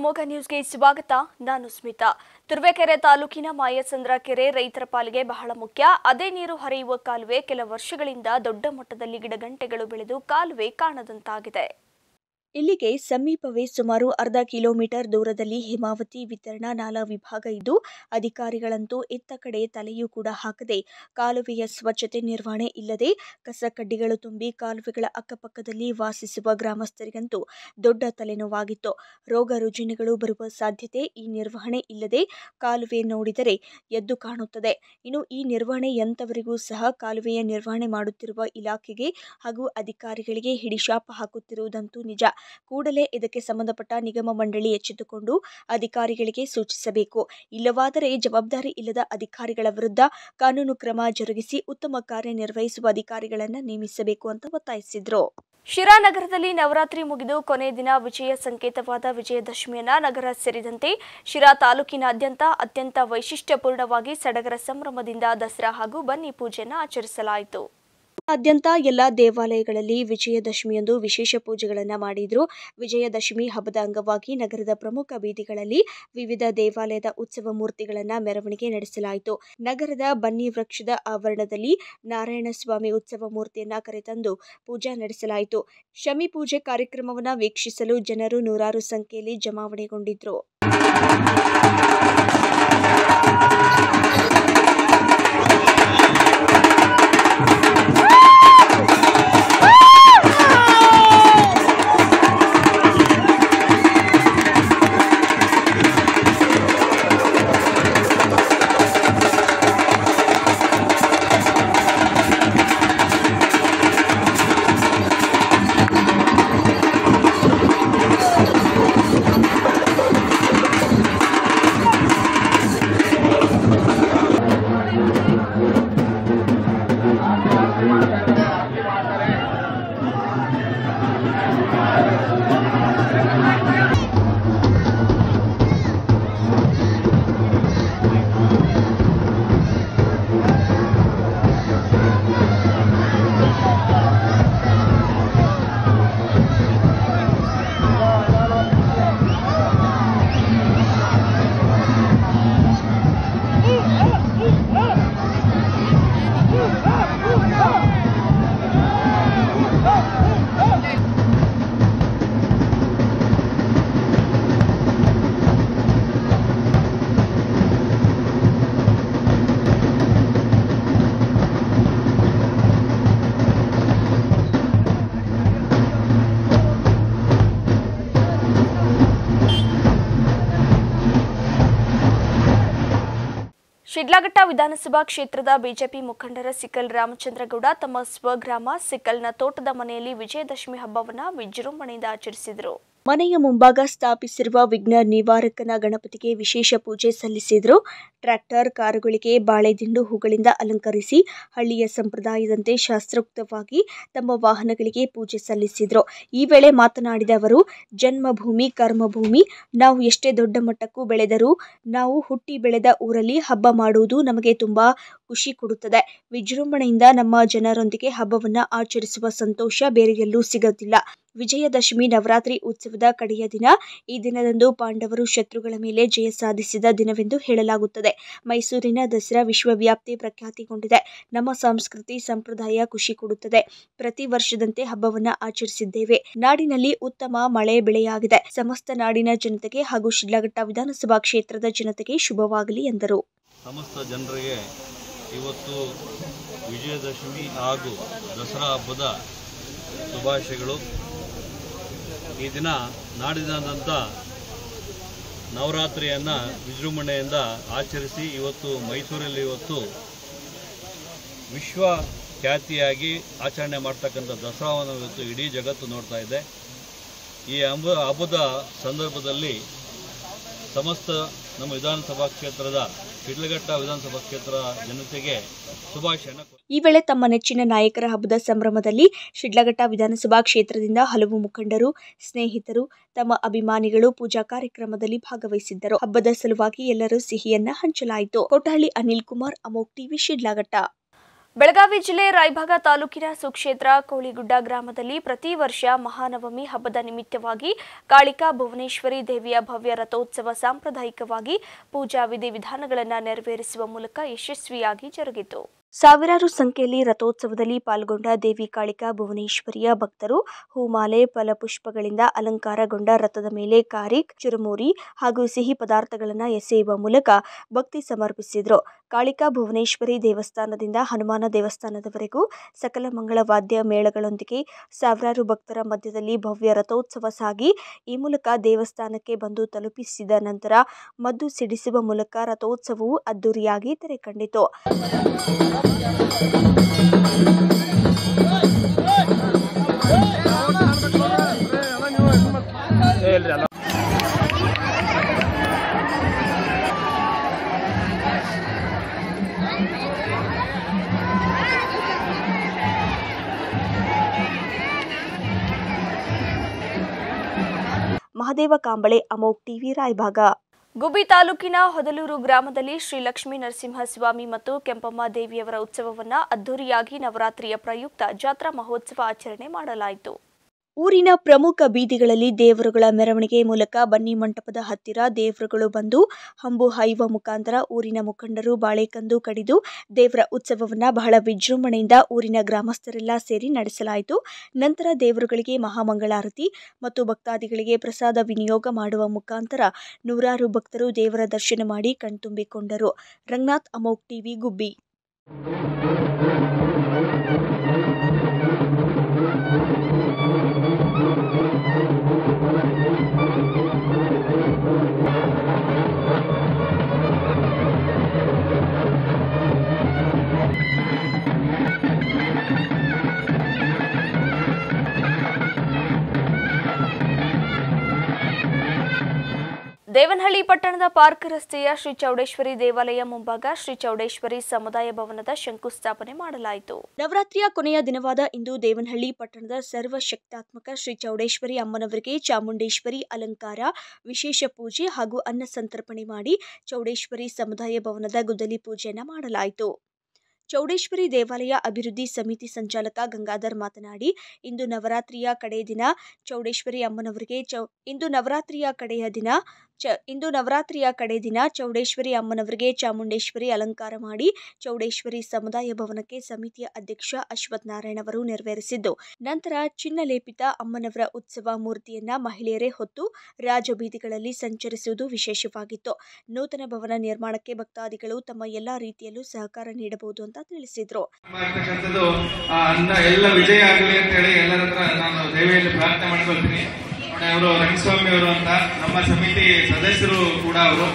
ಅಮೋಘ ನ್ಯೂಸ್ಗೆ ಸ್ವಾಗತ ನಾನು ಸ್ಮಿತಾ ತುರುವೇಕೆರೆ ತಾಲೂಕಿನ ಮಾಯಸಂದ್ರ ಕೆರೆ ರೈತರ ಪಾಲಿಗೆ ಬಹಳ ಮುಖ್ಯ ಅದೇ ನೀರು ಹರಿಯುವ ಕಾಲುವೆ ಕೆಲ ವರ್ಷಗಳಿಂದ ದೊಡ್ಡ ಮಟ್ಟದಲ್ಲಿ ಗಿಡಗಂಟೆಗಳು ಬೆಳೆದು ಕಾಲುವೆ ಕಾಣದಂತಾಗಿದೆ ಇಲ್ಲಿಗೆ ಸಮೀಪವೇ ಸುಮಾರು ಅರ್ಧ ಕಿಲೋಮೀಟರ್ ದೂರದಲ್ಲಿ ಹೇಮಾವತಿ ವಿತರಣಾ ನಾಲಾ ವಿಭಾಗ ಇದ್ದು ಅಧಿಕಾರಿಗಳಂತೂ ಇತ್ತ ಕಡೆ ತಲೆಯೂ ಕೂಡ ಹಾಕದೆ ಕಾಲುವೆಯ ಸ್ವಚ್ಛತೆ ನಿರ್ವಹಣೆ ಇಲ್ಲದೆ ಕಸ ಕಡ್ಡಿಗಳು ತುಂಬಿ ಕಾಲುವೆಗಳ ಅಕ್ಕಪಕ್ಕದಲ್ಲಿ ವಾಸಿಸುವ ಗ್ರಾಮಸ್ಥರಿಗಂತೂ ದೊಡ್ಡ ತಲೆನೋವಾಗಿತ್ತು ರೋಗ ರುಜಿನಗಳು ಬರುವ ಸಾಧ್ಯತೆ ಈ ನಿರ್ವಹಣೆ ಇಲ್ಲದೆ ಕಾಲುವೆ ನೋಡಿದರೆ ಎದ್ದು ಕಾಣುತ್ತದೆ ಇನ್ನು ಈ ನಿರ್ವಹಣೆ ಎಂಥವರಿಗೂ ಸಹ ಕಾಲುವೆಯ ನಿರ್ವಹಣೆ ಮಾಡುತ್ತಿರುವ ಇಲಾಖೆಗೆ ಹಾಗೂ ಅಧಿಕಾರಿಗಳಿಗೆ ಹಿಡಿಶಾಪ ಹಾಕುತ್ತಿರುವುದಂತೂ ನಿಜ ಕೂಡಲೇ ಇದಕ್ಕೆ ಸಂಬಂಧಪಟ್ಟ ನಿಗಮ ಮಂಡಳಿ ಎಚ್ಚೆತ್ತುಕೊಂಡು ಅಧಿಕಾರಿಗಳಿಗೆ ಸೂಚಿಸಬೇಕು ಇಲ್ಲವಾದರೆ ಜವಾಬ್ದಾರಿ ಇಲ್ಲದ ಅಧಿಕಾರಿಗಳ ವಿರುದ್ಧ ಕಾನೂನು ಕ್ರಮ ಜರುಗಿಸಿ ಉತ್ತಮ ಕಾರ್ಯನಿರ್ವಹಿಸುವ ಅಧಿಕಾರಿಗಳನ್ನು ನೇಮಿಸಬೇಕು ಅಂತ ಒತ್ತಾಯಿಸಿದ್ರು ಶಿರಾ ನಗರದಲ್ಲಿ ನವರಾತ್ರಿ ಮುಗಿದು ಕೊನೆ ದಿನ ವಿಜಯ ಸಂಕೇತವಾದ ವಿಜಯದಶಮಿಯನ್ನ ನಗರ ಸೇರಿದಂತೆ ಶಿರಾ ತಾಲೂಕಿನಾದ್ಯಂತ ಅತ್ಯಂತ ವೈಶಿಷ್ಟ್ಯಪೂರ್ಣವಾಗಿ ಸಡಗರ ಸಂಭ್ರಮದಿಂದ ದಸರಾ ಹಾಗೂ ಬನ್ನಿ ಪೂಜೆಯನ್ನು ಆಚರಿಸಲಾಯಿತು ಆದ್ಯಂತ ಎಲ್ಲ ದೇವಾಲಯಗಳಲ್ಲಿ ವಿಜಯದಶಮಿಯಂದು ವಿಶೇಷ ಪೂಜೆಗಳನ್ನು ಮಾಡಿದ್ರು ವಿಜಯದಶಮಿ ಹಬ್ಬದ ಅಂಗವಾಗಿ ನಗರದ ಪ್ರಮುಖ ಬೀದಿಗಳಲ್ಲಿ ವಿವಿಧ ದೇವಾಲಯದ ಉತ್ಸವ ಮೂರ್ತಿಗಳನ್ನು ಮೆರವಣಿಗೆ ನಡೆಸಲಾಯಿತು ನಗರದ ಬನ್ನಿ ವೃಕ್ಷದ ಆವರಣದಲ್ಲಿ ನಾರಾಯಣಸ್ವಾಮಿ ಉತ್ಸವ ಮೂರ್ತಿಯನ್ನ ಕರೆತಂದು ಪೂಜಾ ನಡೆಸಲಾಯಿತು ಶಮಿ ಪೂಜೆ ಕಾರ್ಯಕ್ರಮವನ್ನು ವೀಕ್ಷಿಸಲು ಜನರು ನೂರಾರು ಸಂಖ್ಯೆಯಲ್ಲಿ ಜಮಾವಣೆಗೊಂಡಿದ್ರು ಶಿಡ್ಲಘಟ್ಟ ವಿಧಾನಸಭಾ ಕ್ಷೇತ್ರದ ಬಿಜೆಪಿ ಮುಖಂಡರ ಸಿಕ್ಕಲ್ ರಾಮಚಂದ್ರಗೌಡ ತಮ್ಮ ಸ್ವಗ್ರಾಮ ಸಿಕ್ಕಲ್ನ ತೋಟದ ಮನೆಯಲ್ಲಿ ವಿಜಯದಶಮಿ ಹಬ್ಬವನ್ನು ವಿಜೃಂಭಣೆಯಿಂದ ಆಚರಿಸಿದರು ಮನೆಯ ಮುಂಭಾಗ ಸ್ಥಾಪಿಸಿರುವ ವಿಘ್ನ ನಿವಾರಕನ ಗಣಪತಿಗೆ ವಿಶೇಷ ಪೂಜೆ ಸಲ್ಲಿಸಿದರು ಟ್ರ್ಯಾಕ್ಟರ್ ಕಾರುಗಳಿಗೆ ಬಾಳೆದಿಂಡು ಹೂಗಳಿಂದ ಅಲಂಕರಿಸಿ ಹಳ್ಳಿಯ ಸಂಪ್ರದಾಯದಂತೆ ಶಾಸ್ತ್ರೋಕ್ತವಾಗಿ ತಮ್ಮ ವಾಹನಗಳಿಗೆ ಪೂಜೆ ಸಲ್ಲಿಸಿದರು ಈ ವೇಳೆ ಮಾತನಾಡಿದ ಅವರು ಜನ್ಮಭೂಮಿ ಕರ್ಮಭೂಮಿ ನಾವು ಎಷ್ಟೇ ದೊಡ್ಡ ಮಟ್ಟಕ್ಕೂ ಬೆಳೆದರೂ ನಾವು ಹುಟ್ಟಿ ಬೆಳೆದ ಊರಲ್ಲಿ ಹಬ್ಬ ಮಾಡುವುದು ನಮಗೆ ತುಂಬಾ ಖುಷಿ ಕೊಡುತ್ತದೆ ವಿಜೃಂಭಣೆಯಿಂದ ನಮ್ಮ ಜನರೊಂದಿಗೆ ಹಬ್ಬವನ್ನ ಆಚರಿಸುವ ಸಂತೋಷ ಬೇರೆ ಎಲ್ಲೂ ಸಿಗೋದಿಲ್ಲ ವಿಜಯದಶಮಿ ನವರಾತ್ರಿ ಉತ್ಸವದ ಕಡೆಯ ದಿನ ಈ ದಿನದಂದು ಪಾಂಡವರು ಶತ್ರುಗಳ ಮೇಲೆ ಜಯ ಸಾಧಿಸಿದ ದಿನವೆಂದು ಹೇಳಲಾಗುತ್ತದೆ ಮೈಸೂರಿನ ದಸರಾ ವಿಶ್ವವ್ಯಾಪ್ತಿ ಪ್ರಖ್ಯಾತಿಗೊಂಡಿದೆ ನಮ್ಮ ಸಂಸ್ಕೃತಿ ಸಂಪ್ರದಾಯ ಖುಷಿ ಕೊಡುತ್ತದೆ ಪ್ರತಿ ವರ್ಷದಂತೆ ಹಬ್ಬವನ್ನ ಆಚರಿಸಿದ್ದೇವೆ ನಾಡಿನಲ್ಲಿ ಉತ್ತಮ ಮಳೆ ಬೆಳೆಯಾಗಿದೆ ಸಮಸ್ತ ನಾಡಿನ ಜನತೆಗೆ ಹಾಗೂ ಶಿಡ್ಲಘಟ್ಟ ವಿಧಾನಸಭಾ ಕ್ಷೇತ್ರದ ಜನತೆಗೆ ಶುಭವಾಗಲಿ ಎಂದರು ಸಮಸ್ತ ಜನರಿಗೆ ಇವತ್ತು ವಿಜಯದಶಮಿ ಹಾಗೂ ದಸರಾ ಹಬ್ಬದ ಶುಭಾಶಯಗಳು ಈ ದಿನ ನಾಡಿನಾದ್ಯಂತ ನವರಾತ್ರಿಯನ್ನು ವಿಜೃಂಭಣೆಯಿಂದ ಆಚರಿಸಿ ಇವತ್ತು ಮೈಸೂರಲ್ಲಿ ಇವತ್ತು ವಿಶ್ವ ಖ್ಯಾತಿಯಾಗಿ ಆಚರಣೆ ಮಾಡ್ತಕ್ಕಂಥ ದಸರಾವನ್ನು ಇವತ್ತು ಇಡೀ ಜಗತ್ತು ನೋಡ್ತಾ ಇದೆ ಈ ಹಬ್ಬ ಹಬ್ಬದ ಸಂದರ್ಭದಲ್ಲಿ ಸಮಸ್ತ ನಮ್ಮ ವಿಧಾನಸಭಾ ಕ್ಷೇತ್ರದ ಶಿಡ್ಲಘಟ್ಟ ವಿಧಾನಸಭಾ ಕ್ಷೇತ್ರ ಜನತೆಗೆ ಶುಭಾಶಯನ ಈ ವೇಳೆ ತಮ್ಮ ನೆಚ್ಚಿನ ನಾಯಕರ ಹಬ್ಬದ ಸಂಭ್ರಮದಲ್ಲಿ ಶಿಡ್ಲಘಟ್ಟ ವಿಧಾನಸಭಾ ಕ್ಷೇತ್ರದಿಂದ ಹಲವು ಮುಖಂಡರು ಸ್ನೇಹಿತರು ತಮ್ಮ ಅಭಿಮಾನಿಗಳು ಪೂಜಾ ಕಾರ್ಯಕ್ರಮದಲ್ಲಿ ಭಾಗವಹಿಸಿದ್ದರು ಹಬ್ಬದ ಸಲುವಾಗಿ ಎಲ್ಲರೂ ಸಿಹಿಯನ್ನ ಹಂಚಲಾಯಿತು ಕೊಟ್ಟಹಳ್ಳಿ ಅನಿಲ್ ಕುಮಾರ್ ಅಮೋಕ್ ಟಿವಿ ಶಿಡ್ಲಘಟ್ಟ ಬೆಳಗಾವಿ ಜಿಲ್ಲೆ ರಾಯಭಾಗ ತಾಲೂಕಿನ ಸುಕ್ಷೇತ್ರ ಕೋಳಿಗುಡ್ಡ ಗ್ರಾಮದಲ್ಲಿ ಪ್ರತಿ ವರ್ಷ ಮಹಾನವಮಿ ಹಬ್ಬದ ನಿಮಿತ್ತವಾಗಿ ಕಾಳಿಕಾ ಭುವನೇಶ್ವರಿ ದೇವಿಯ ಭವ್ಯ ರಥೋತ್ಸವ ಸಾಂಪ್ರದಾಯಿಕವಾಗಿ ಪೂಜಾ ವಿಧಿವಿಧಾನಗಳನ್ನು ನೆರವೇರಿಸುವ ಮೂಲಕ ಯಶಸ್ವಿಯಾಗಿ ಜರುಗಿತು ಸಾವಿರಾರು ಸಂಖ್ಯೆಯಲ್ಲಿ ರಥೋತ್ಸವದಲ್ಲಿ ಪಾಲ್ಗೊಂಡ ದೇವಿ ಕಾಳಿಕಾ ಭುವನೇಶ್ವರಿಯ ಭಕ್ತರು ಹೂಮಾಲೆ ಫಲಪುಷ್ಪಗಳಿಂದ ಅಲಂಕಾರಗೊಂಡ ರಥದ ಮೇಲೆ ಕಾರಿಕ್ ಚುರುಮುರಿ ಹಾಗೂ ಸಿಹಿ ಪದಾರ್ಥಗಳನ್ನು ಎಸೆಯುವ ಮೂಲಕ ಭಕ್ತಿ ಸಮರ್ಪಿಸಿದರು ಕಾಳಿಕಾ ಭುವನೇಶ್ವರಿ ದೇವಸ್ಥಾನದಿಂದ ಹನುಮಾನ ದೇವಸ್ಥಾನದವರೆಗೂ ಸಕಲ ಮಂಗಳ ವಾದ್ಯ ಮೇಳಗಳೊಂದಿಗೆ ಸಾವಿರಾರು ಭಕ್ತರ ಮಧ್ಯದಲ್ಲಿ ಭವ್ಯ ರಥೋತ್ಸವ ಸಾಗಿ ಈ ಮೂಲಕ ದೇವಸ್ಥಾನಕ್ಕೆ ಬಂದು ತಲುಪಿಸಿದ ನಂತರ ಮದ್ದು ಸಿಡಿಸುವ ಮೂಲಕ ರಥೋತ್ಸವವು ಅದ್ದೂರಿಯಾಗಿ ತೆರೆ ಕಂಡಿತು ಮಹದೇವ ಕಾಂಬಳೆ ಅಮೋಕ್ ಟಿವಿ ರಾಯಭಾಗ ಗುಬ್ಬಿ ತಾಲೂಕಿನ ಹೊದಲೂರು ಗ್ರಾಮದಲ್ಲಿ ಶ್ರೀ ಲಕ್ಷ್ಮೀ ನರಸಿಂಹಸ್ವಾಮಿ ಮತ್ತು ಕೆಂಪಮ್ಮ ದೇವಿಯವರ ಉತ್ಸವವನ್ನು ಅದ್ದೂರಿಯಾಗಿ ನವರಾತ್ರಿಯ ಪ್ರಯುಕ್ತ ಜಾತ್ರಾ ಮಹೋತ್ಸವ ಆಚರಣೆ ಮಾಡಲಾಯಿತು ಊರಿನ ಪ್ರಮುಖ ಬೀದಿಗಳಲ್ಲಿ ದೇವರುಗಳ ಮೆರವಣಿಗೆ ಮೂಲಕ ಬನ್ನಿ ಮಂಟಪದ ಹತ್ತಿರ ದೇವರುಗಳು ಬಂದು ಹಂಬು ಹೈವ ಮುಖಾಂತರ ಊರಿನ ಮುಖಂಡರು ಬಾಳೆಕಂದು ಕಡಿದು ದೇವರ ಉತ್ಸವವನ್ನು ಬಹಳ ವಿಜೃಂಭಣೆಯಿಂದ ಊರಿನ ಗ್ರಾಮಸ್ಥರೆಲ್ಲ ಸೇರಿ ನಡೆಸಲಾಯಿತು ನಂತರ ದೇವರುಗಳಿಗೆ ಮಹಾಮಂಗಳಾರತಿ ಮತ್ತು ಭಕ್ತಾದಿಗಳಿಗೆ ಪ್ರಸಾದ ವಿನಿಯೋಗ ಮಾಡುವ ಮುಖಾಂತರ ನೂರಾರು ಭಕ್ತರು ದೇವರ ದರ್ಶನ ಮಾಡಿ ಕಣ್ತುಂಬಿಕೊಂಡರು ರಂಗನಾಥ್ ಅಮೋಕ್ ಟಿವಿ ಗುಬ್ಬಿ ದೇವನಹಳ್ಳಿ ಪಟ್ಟಣದ ಪಾರ್ಕ್ ರಸ್ತೆಯ ಶ್ರೀ ಚೌಡೇಶ್ವರಿ ದೇವಾಲಯ ಮುಂಭಾಗ ಶ್ರೀ ಚೌಡೇಶ್ವರಿ ಸಮುದಾಯ ಭವನದ ಶಂಕುಸ್ಥಾಪನೆ ಮಾಡಲಾಯಿತು ನವರಾತ್ರಿಯ ಕೊನೆಯ ದಿನವಾದ ಇಂದು ದೇವನಹಳ್ಳಿ ಪಟ್ಟಣದ ಸರ್ವಶಕ್ತಾತ್ಮಕ ಶ್ರೀ ಚೌಡೇಶ್ವರಿ ಅಮ್ಮನವರಿಗೆ ಚಾಮುಂಡೇಶ್ವರಿ ಅಲಂಕಾರ ವಿಶೇಷ ಪೂಜೆ ಹಾಗೂ ಅನ್ನ ಸಂತರ್ಪಣೆ ಮಾಡಿ ಚೌಡೇಶ್ವರಿ ಸಮುದಾಯ ಭವನದ ಗುದ್ದಲಿ ಪೂಜೆಯನ್ನ ಮಾಡಲಾಯಿತು ಚೌಡೇಶ್ವರಿ ದೇವಾಲಯ ಅಭಿವೃದ್ಧಿ ಸಮಿತಿ ಸಂಚಾಲಕ ಗಂಗಾಧರ್ ಮಾತನಾಡಿ ಇಂದು ನವರಾತ್ರಿಯ ಕಡೆಯ ದಿನ ಚೌಡೇಶ್ವರಿ ಅಮ್ಮನವರಿಗೆ ಚೌ ಇಂದು ನವರಾತ್ರಿಯ ಕಡೆಯ ದಿನ ಚ ಇಂದು ನವರಾತ್ರಿಯ ಕಡೆ ದಿನ ಚೌಡೇಶ್ವರಿ ಅಮ್ಮನವರಿಗೆ ಚಾಮುಂಡೇಶ್ವರಿ ಅಲಂಕಾರ ಮಾಡಿ ಚೌಡೇಶ್ವರಿ ಸಮುದಾಯ ಭವನಕ್ಕೆ ಸಮಿತಿಯ ಅಧ್ಯಕ್ಷ ಅಶ್ವಥ್ ನಾರಾಯಣ್ ಅವರು ನೆರವೇರಿಸಿದ್ದು ನಂತರ ಚಿನ್ನಲೇಪಿತ ಅಮ್ಮನವರ ಉತ್ಸವ ಮೂರ್ತಿಯನ್ನ ಮಹಿಳೆಯರೇ ಹೊತ್ತು ರಾಜಬೀದಿಗಳಲ್ಲಿ ಸಂಚರಿಸುವುದು ವಿಶೇಷವಾಗಿತ್ತು ನೂತನ ಭವನ ನಿರ್ಮಾಣಕ್ಕೆ ಭಕ್ತಾದಿಗಳು ತಮ್ಮ ಎಲ್ಲಾ ರೀತಿಯಲ್ಲೂ ಸಹಕಾರ ನೀಡಬಹುದು ಅಂತ ತಿಳಿಸಿದರು ಮಾಡ್ತಕ್ಕಂಥದ್ದು ಆ ಅನ್ನ ಎಲ್ಲ ವಿಜಯ ಆಗಲಿ ಅಂತ ಹೇಳಿ ಎಲ್ಲರ ಹತ್ರ ನಾನು ದೇವಿಯಲ್ಲಿ ಪ್ರಾರ್ಥನೆ ಮಾಡ್ಕೊಳ್ತೀನಿ ನೋಡಿ ಅವರು ರಂಗಸ್ವಾಮಿ ಅವರು ಅಂತ ನಮ್ಮ ಸಮಿತಿ ಸದಸ್ಯರು ಕೂಡ ಅವರು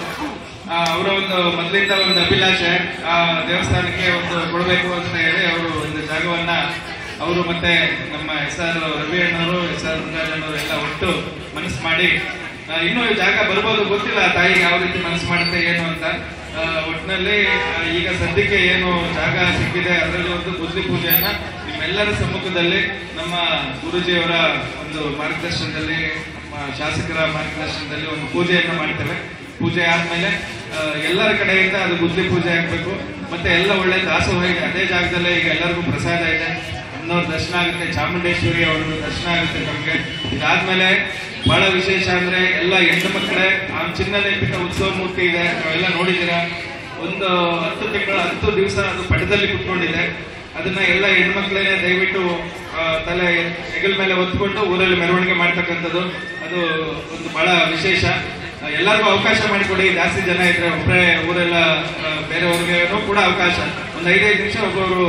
ಅವರ ಒಂದು ಮೊದಲಿಂದ ಒಂದು ಅಭಿಲಾಷೆ ಆ ದೇವಸ್ಥಾನಕ್ಕೆ ಒಂದು ಕೊಡಬೇಕು ಅಂತ ಹೇಳಿ ಅವರು ಒಂದು ಜಾಗವನ್ನ ಅವರು ಮತ್ತೆ ನಮ್ಮ ಎಸ್ ಆರ್ ರವಿ ಅಣ್ಣವರು ಎಸ್ ಆರ್ ಅಣ್ಣವರು ಎಲ್ಲ ಒಟ್ಟು ಮನಸ್ಸು ಮಾಡಿ ಆ, ಇನ್ನೂ ಈ ಜಾಗ ಬರ್ಬೋದು ಗೊತ್ತಿಲ್ಲ ತಾಯಿಗೆ ಯಾವ ರೀತಿ ಮನಸ್ಸು ಮಾಡುತ್ತೆ ಏನು ಅಂತ ಆ, ಒಟ್ಟಿನಲ್ಲಿ ಆ, ಈಗ ಸದ್ಯಕ್ಕೆ ಏನು ಜಾಗ ಸಿಕ್ಕಿದೆ ಅದರಲ್ಲಿ ಒಂದು ಬುದ್ಧಿ ಪೂಜೆಯನ್ನ ನಿಮ್ಮೆಲ್ಲರ ಸಮ್ಮುಖದಲ್ಲಿ ನಮ್ಮ ಗುರುಜಿಯವರ ಒಂದು ಮಾರ್ಗದರ್ಶನದಲ್ಲಿ ನಮ್ಮ ಶಾಸಕರ ಮಾರ್ಗದರ್ಶನದಲ್ಲಿ ಒಂದು ಪೂಜೆಯನ್ನ ಮಾಡ್ತೇವೆ ಪೂಜೆ ಆದ್ಮೇಲೆ ಆ, ಎಲ್ಲರ ಕಡೆಯಿಂದ ಅದು ಬುದ್ಧಿ ಪೂಜೆ ಆಗ್ಬೇಕು ಮತ್ತೆ ಎಲ್ಲ ಒಳ್ಳೆ ದಾಸೋಹ ಇದೆ ಅದೇ ಜಾಗದಲ್ಲೇ ಈಗ ಎಲ್ಲರಿಗೂ ಪ್ರಸಾದ ಇದೆ ಅನ್ನೋರ್ ದರ್ಶನ ಆಗುತ್ತೆ ಚಾಮುಂಡೇಶ್ವರಿ ಅವ್ರ ದರ್ಶನ ಆಗುತ್ತೆ ನಮ್ಗೆ ಇದಾದ್ಮೇಲೆ ಬಹಳ ವಿಶೇಷ ಅಂದ್ರೆ ಎಲ್ಲ ಹೆಣ್ಣು ಮಕ್ಕಳೇ ಆ ಚಿನ್ನ ನೇಪಿತ ಉತ್ಸವ ಮೂರ್ತಿ ಇದೆ ನಾವೆಲ್ಲ ನೋಡಿದ್ದೀರಾ ಒಂದು ಹತ್ತು ತಿಂಗಳ ಹತ್ತು ದಿವಸ ಅದು ಪಟದಲ್ಲಿ ಕುತ್ಕೊಂಡಿದೆ ಅದನ್ನ ಎಲ್ಲ ಹೆಣ್ಮಕ್ಳೇನೆ ದಯವಿಟ್ಟು ಆ, ತಲೆ ಹೆಗಲ ಮೇಲೆ ಹೊತ್ಕೊಂಡು ಊರಲ್ಲಿ ಮೆರವಣಿಗೆ ಮಾಡ್ತಕ್ಕಂಥದ್ದು ಅದು ಒಂದು ಬಹಳ ವಿಶೇಷ ಆ, ಎಲ್ಲರಿಗೂ ಅವಕಾಶ ಮಾಡಿಕೊಡಿ ಜಾಸ್ತಿ ಜನ ಇದ್ರೆ ಒಬ್ಬರೇ ಊರೆಲ್ಲ ಆ, ಬೇರೆಯವ್ರಿಗೇನೂ ಕೂಡ ಅವಕಾಶ ಒಂದು ಐದೈದು ನಿಮಿಷ ಒಬ್ಬರು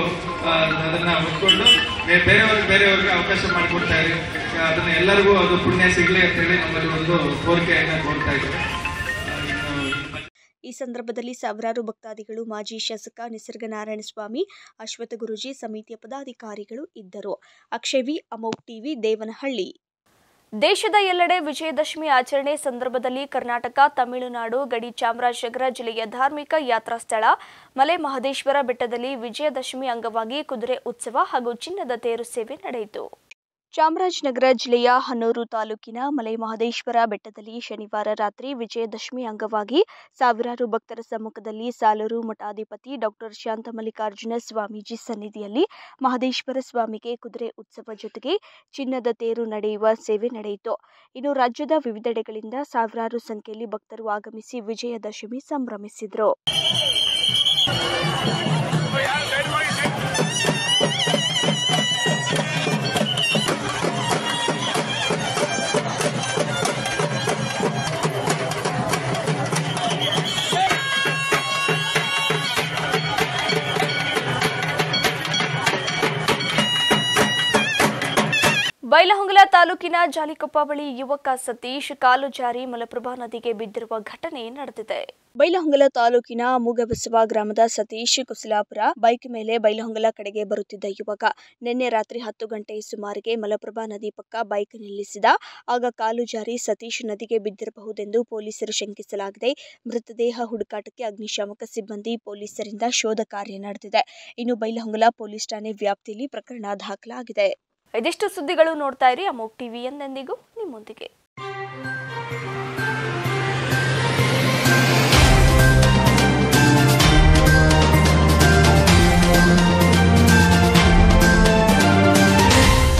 ಅದನ್ನ ಹೊತ್ಕೊಂಡು ಬೇ- ಬೇರೆಯವ್ರಿಗೆ ಬೇರೆಯವ್ರಿಗೆ ಅವಕಾಶ ಮಾಡಿಕೊಡ್ತಾ ಇರಿ ಆ, ಅದನ್ನ ಎಲ್ಲರಿಗೂ ಅದು ಪುಣ್ಯ ಸಿಗ್ಲಿ ಅಂತ ಹೇಳಿ ನಮ್ಮಲ್ಲಿ ಒಂದು ಕೋರಿಕೆಯನ್ನ ಕೋರ್ತಾ ಇದ್ದಾರೆ ಆ, ಇನ್ನು ಈ ಸಂದರ್ಭದಲ್ಲಿ ಸಾವಿರಾರು ಭಕ್ತಾದಿಗಳು ಮಾಜಿ ಶಾಸಕ ನಿಸರ್ಗ ನಾರಾಯಣ ಸ್ವಾಮಿ ಅಶ್ವಥ ಗುರುಜಿ ಸಮಿತಿಯ ಪದಾಧಿಕಾರಿಗಳು ಇದ್ದರು ಅಕ್ಷಯವಿ ಅಮೋಕ್ ಟಿವಿ ದೇವನಹಳ್ಳಿ ದೇಶದ ಎಲ್ಲೆಡೆ ವಿಜಯದಶಮಿ ಆಚರಣೆ ಸಂದರ್ಭದಲ್ಲಿ ಕರ್ನಾಟಕ ತಮಿಳುನಾಡು ಗಡಿ ಚಾಮರಾಜನಗರ ಜಿಲ್ಲೆಯ ಧಾರ್ಮಿಕ ಯಾತ್ರಾ ಸ್ಥಳ ಮಲೆ ಮಹದೇಶ್ವರ ಬೆಟ್ಟದಲ್ಲಿ ವಿಜಯದಶಮಿ ಅಂಗವಾಗಿ ಕುದುರೆ ಉತ್ಸವ ಹಾಗೂ ಚಿನ್ನದ ತೇರು ಸೇವೆ ನಡೆಯಿತು ಚಾಮರಾಜನಗರ ಜಿಲ್ಲೆಯ ಹನ್ನೂರು ತಾಲೂಕಿನ ಮಲೆ ಮಹದೇಶ್ವರ ಬೆಟ್ಟದಲ್ಲಿ ಶನಿವಾರ ರಾತ್ರಿ ವಿಜಯದಶಮಿ ಅಂಗವಾಗಿ ಸಾವಿರಾರು ಭಕ್ತರ ಸಮ್ಮುಖದಲ್ಲಿ ಸಾಲೂರು ಮಠಾಧಿಪತಿ ಡಾಕ್ಟರ್ ಶಾಂತಮಲ್ಲಿಕಾರ್ಜುನ ಸ್ವಾಮೀಜಿ ಸನ್ನಿಧಿಯಲ್ಲಿ ಮಹದೇಶ್ವರ ಸ್ವಾಮಿಗೆ ಕುದುರೆ ಉತ್ಸವ ಜೊತೆಗೆ ಚಿನ್ನದ ತೇರು ನಡೆಯುವ ಸೇವೆ ನಡೆಯಿತು ಇನ್ನು ರಾಜ್ಯದ ವಿವಿಧೆಡೆಗಳಿಂದ ಸಾವಿರಾರು ಸಂಖ್ಯೆಯಲ್ಲಿ ಭಕ್ತರು ಆಗಮಿಸಿ ವಿಜಯದಶಮಿ ಸಂಭ್ರಮಿಸಿದರು ಬೈಲಹೊಂಗಲ ತಾಲೂಕಿನ ಜಾಲಿಕೊಪ್ಪ ಬಳಿ ಯುವಕ ಸತೀಶ್ ಕಾಲು ಜಾರಿ ಮಲಪ್ರಭಾ ನದಿಗೆ ಬಿದ್ದಿರುವ ಘಟನೆ ನಡೆದಿದೆ ಬೈಲಹೊಂಗಲ ತಾಲೂಕಿನ ಮೂಗಬಸವ ಗ್ರಾಮದ ಸತೀಶ್ ಕುಸಲಾಪುರ ಬೈಕ್ ಮೇಲೆ ಬೈಲಹೊಂಗಲ ಕಡೆಗೆ ಬರುತ್ತಿದ್ದ ಯುವಕ ನಿನ್ನೆ ರಾತ್ರಿ ಹತ್ತು ಗಂಟೆ ಸುಮಾರಿಗೆ ಮಲಪ್ರಭಾ ನದಿ ಪಕ್ಕ ಬೈಕ್ ನಿಲ್ಲಿಸಿದ ಆಗ ಕಾಲು ಜಾರಿ ಸತೀಶ್ ನದಿಗೆ ಬಿದ್ದಿರಬಹುದೆಂದು ಪೊಲೀಸರು ಶಂಕಿಸಲಾಗಿದೆ ಮೃತದೇಹ ಹುಡುಕಾಟಕ್ಕೆ ಅಗ್ನಿಶಾಮಕ ಸಿಬ್ಬಂದಿ ಪೊಲೀಸರಿಂದ ಶೋಧ ಕಾರ್ಯ ನಡೆದಿದೆ ಇನ್ನು ಬೈಲಹೊಂಗಲ ಪೊಲೀಸ್ ಠಾಣೆ ವ್ಯಾಪ್ತಿಯಲ್ಲಿ ಪ್ರಕರಣ ದಾಖಲಾಗಿದೆ ಇದಿಷ್ಟು ಸುದ್ದಿಗಳು ನೋಡ್ತಾ ಇರಿ ಅಮೋಕ್ ಟಿವಿ ಎಂದೆಂದಿಗೂ ನಿಮ್ಮೊಂದಿಗೆ